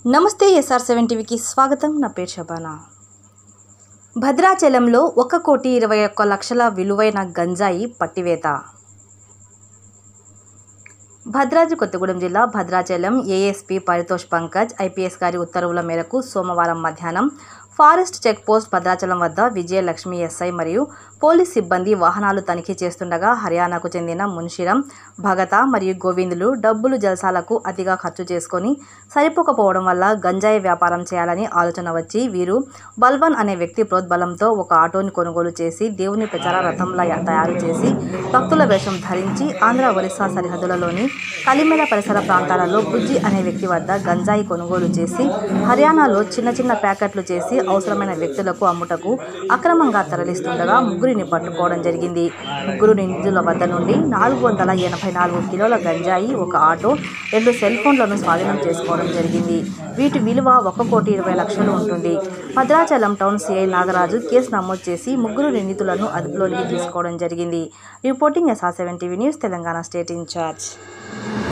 నమస్తే SR seven టీవీకి స్వాగతం నా పేరు శబానా భద్రాచలంలో ఒక కోటి ఇరవై ఒక్క లక్షల విలువైన గంజాయి పట్టివేత భద్రాద్రి కొత్తగూడెం జిల్లా భద్రాచలం ఏఎస్పీ పరితోష్ పంకజ్ ఐపీఎస్ గారి ఉత్తర్వుల మేరకు సోమవారం మధ్యాహ్నం ఫారెస్ట్ చెక్ పోస్ట్ భద్రాచలం వద్ద విజయలక్ష్మి ఎస్ఐ మరియు పోలీస్ సిబ్బంది వాహనాలు తనిఖీ చేస్తుండగా హర్యానాకు చెందిన మున్షిరం భగత మరియు గోవిందులు డబ్బులు జలసాలకు అతిగా ఖర్చు చేసుకొని సరిపోకపోవడం వల్ల గంజాయి వ్యాపారం చేయాలని ఆలోచన వచ్చి వీరు బల్వన్ అనే వ్యక్తి ప్రోద్బలంతో ఒక ఆటోని కొనుగోలు చేసి దేవుని ప్రచార రథంలా తయారు చేసి భక్తుల వేషం ధరించి ఆంధ్ర ఒరిస్సా సరిహద్దులలోని కలిమెల పరిసర ప్రాంతాలలో బుజ్జి అనే వ్యక్తి వద్ద గంజాయి కొనుగోలు చేసి హర్యానాలో చిన్న చిన్న ప్యాకెట్లు చేసి అవసరమైన వ్యక్తులకు అమ్ముటకు అక్రమంగా తరలిస్తుండగా ముగ్గురిని పట్టుకోవడం జరిగింది ముగ్గురు నిందితుల వద్ద నుండి నాలుగు వందల ఎనభై నాలుగు కిలోల గంజాయి ఒక ఆటో రెండు సెల్ ఫోన్లను స్వాధీనం చేసుకోవడం జరిగింది వీటి విలువ ఒక కోటి ఇరవై లక్షలు ఉంటుంది Bhadrachalam town CI Nagaraju case నమోదు చేసి ముగ్గురు నిందితులను అదుపులోనికి తీసుకోవడం జరిగింది reporting SR seven TV news Telangana state incharge